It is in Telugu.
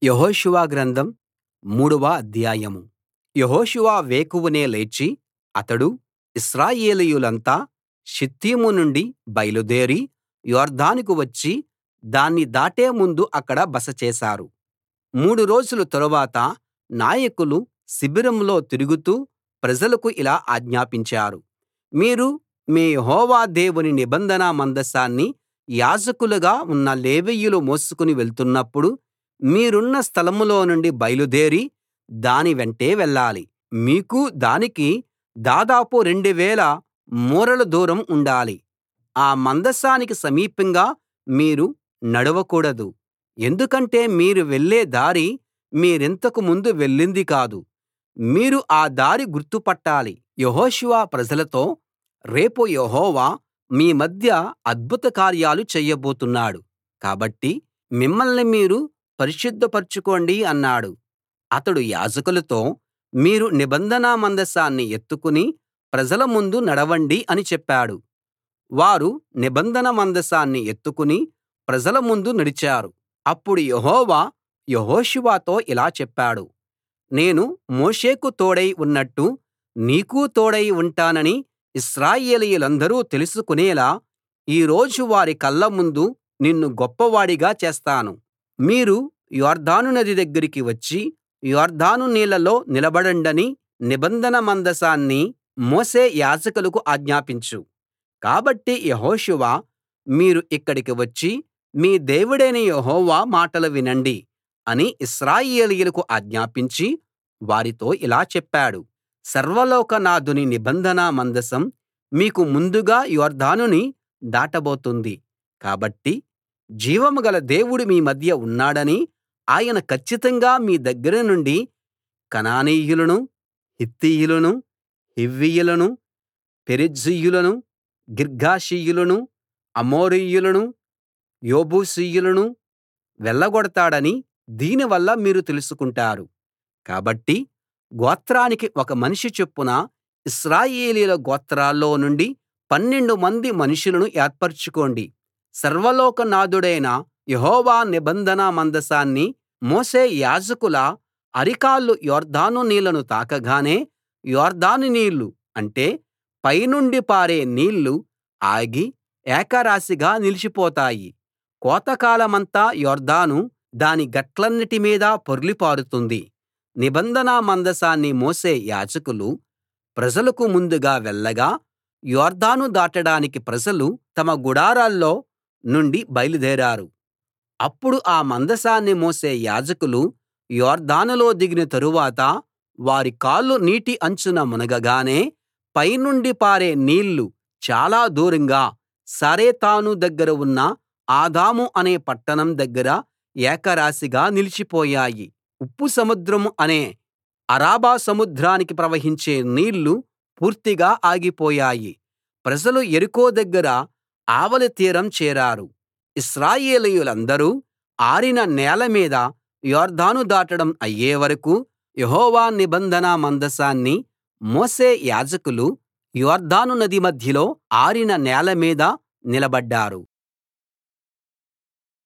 యెహోషువ గ్రంథం మూడవ అధ్యాయం యెహోషువ వేకువనే లేచి అతడూ ఇశ్రాయేలీయులంతా షిత్తీము నుండి బయలుదేరి యొర్దానుకు వచ్చి దాన్ని దాటే ముందు అక్కడ బస చేశారు మూడు రోజుల తరువాత నాయకులు శిబిరంలో తిరుగుతూ ప్రజలకు ఇలా ఆజ్ఞాపించారు మీరు మీ యెహోవా దేవుని నిబంధన మందసాన్ని యాజకులుగా ఉన్న లేవీయులు మోసుకుని వెళ్తున్నప్పుడు మీరున్న స్థలంలో నుండి బయలుదేరి దాని వెంటే వెళ్ళాలి మీకూ దానికీ దాదాపు 2000 మూరల దూరం ఉండాలి ఆ మందసానికి సమీపంగా మీరు నడవకూడదు ఎందుకంటే మీరు వెళ్ళే దారి మీరింతకు ముందు వెళ్ళింది కాదు మీరు ఆ దారి గుర్తు పట్టాలి యెహోషువ ప్రజలతో రేపు యెహోవా మీ మధ్య అద్భుత కార్యాలు చేయబోతున్నాడు కాబట్టి మిమ్మల్ని మీరు పరిశుద్ధపరచుకోండి అన్నాడు అతడు యాజకులతో మీరు నిబంధన మందసాన్ని ఎత్తుకుని ప్రజల ముందు నడవండి అని చెప్పాడు వారు నిబంధన మందసాన్ని ఎత్తుకుని ప్రజల ముందు నడిచారు అప్పుడు యెహోవా యెహోషువతో ఇలా చెప్పాడు నేను మోషేకు తోడై ఉన్నట్టు నీకూ తోడై ఉంటానని ఇశ్రాయేలీయులందరూ తెలుసుకునేలా ఈ రోజు వారి కళ్ళ ముందు నిన్ను గొప్పవాడిగా చేస్తాను మీరు యొర్దాను నది దగ్గరికి వచ్చి యొర్దాను నీళ్లలో నిలబడండని నిబంధన మందసాన్ని మోసే యాజకులకు ఆజ్ఞాపించు కాబట్టి యెహోషువ మీరు ఇక్కడికి వచ్చి మీ దేవుడైన యెహోవా మాటలు వినండి అని ఇశ్రాయేలీయులకు ఆజ్ఞాపించి వారితో ఇలా చెప్పాడు సర్వలోకనాథుని నిబంధన మందసం మీకు ముందుగా యొర్దానుని దాటబోతుంది కాబట్టి జీవం గల దేవుడు మీ మధ్య ఉన్నాడని ఆయన కచ్చితంగా మీ దగ్గర నుండి కనానీయులను హిత్తీయులను హివ్వీయులను పెరిజ్జీయులను గిర్గాషీయులను అమోరీయులను యెబూసీయులను వెళ్ళగొడతాడని దీనివల్ల మీరు తెలుసుకుంటారు కాబట్టి గోత్రానికి ఒక మనిషి చొప్పున ఇశ్రాయేలీయుల గోత్రాల్లో నుండి పన్నెండు మంది మనుషులను ఏర్పరచుకోండి సర్వలోకనాథుడైన యెహోవా నిబంధన మందసాన్ని మోసే యాజకుల అరికాళ్లు యొర్దాను నీళ్లను తాకగానే యొర్దాను నీళ్లు అంటే పైనుండి పారే నీళ్లు ఆగి ఏకరాశిగా నిలిచిపోతాయి కోతకాలమంతా యొర్దాను దాని గట్లన్నిటి మీదా పొర్లి పారుతుంది నిబంధన మందసాన్ని మోసే యాజకులు ప్రజలకు ముందుగా వెళ్ళగా యొర్దాను దాటడానికి ప్రజలు తమ గుడారాల్లో నుండి బయలుదేరారు అప్పుడు ఆ మందసాన్ని మోసే యాజకులు యొర్దానులో దిగిన తరువాత వారి కాళ్ళు నీటి అంచున మునగగానే పైనుండి పారే నీళ్లు చాలా దూరంగా సారెతాను దగ్గర ఉన్న ఆదాము అనే పట్టణం దగ్గర ఏకరాశిగా నిలిచిపోయాయి ఉప్పు సముద్రం అనే అరాబా సముద్రానికి ప్రవహించే నీళ్లు పూర్తిగా ఆగిపోయాయి ప్రజలు యెరికో దగ్గర ఆవలి తీరం చేరారు ఇశ్రాయేలీయులందరూ ఆరిన నేల మీద యొర్దాను దాటడం అయ్యే వరకూ యెహోవా నిబంధన మందసాన్ని మోసే యాజకులు యొర్దాను నది మధ్యలో ఆరిన నేల మీద నిలబడ్డారు